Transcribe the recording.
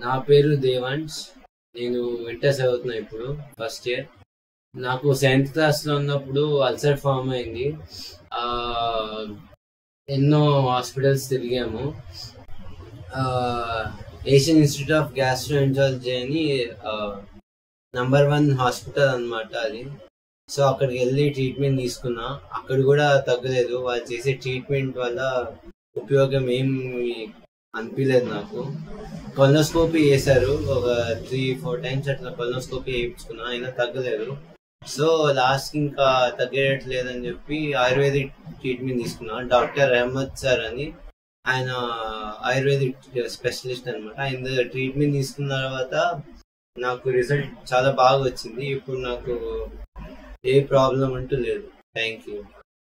నా పేరు దేవాంశ్ నేను ఇంటర్ చదువుతున్నా ఇప్పుడు ఫస్ట్ ఇయర్ నాకు సెవెంత్ క్లాస్లో ఉన్నప్పుడు అల్సర్ ఫామ్ అయింది ఆ, ఎన్నో హాస్పిటల్స్ తిరిగాము ఏషియన్ ఇన్స్టిట్యూట్ ఆఫ్ గ్యాస్ట్రోఎంటాలజీ అని నంబర్ వన్ హాస్పిటల్ అన్నమాట అది సో అక్కడికి వెళ్ళి ట్రీట్మెంట్ తీసుకున్నా అక్కడ కూడా తగ్గలేదు వాళ్ళు చేసే ట్రీట్మెంట్ వల్ల ఉపయోగం ఏం అనిపించలేదు నాకు కొలనోస్కోపీ చేశారు ఒక త్రీ ఫోర్ టైమ్స్ అట్లా కొలనోస్కోపీ చేయించుకున్నా అయినా తగ్గలేదు సో లాస్ట్ ఇంకా తగ్గట్లేదని చెప్పి ఆయుర్వేదిక్ ట్రీట్మెంట్ తీసుకున్నా డాక్టర్ అహ్మద్ సార్ అని ఆయన ఆయుర్వేదిక్ స్పెషలిస్ట్ అనమాట ఆయన దగ్గర ట్రీట్మెంట్ తీసుకున్న తర్వాత నాకు రిజల్ట్ చాలా బాగా వచ్చింది ఇప్పుడు నాకు ఏ ప్రాబ్లం అంటూ లేదు థ్యాంక్ యూ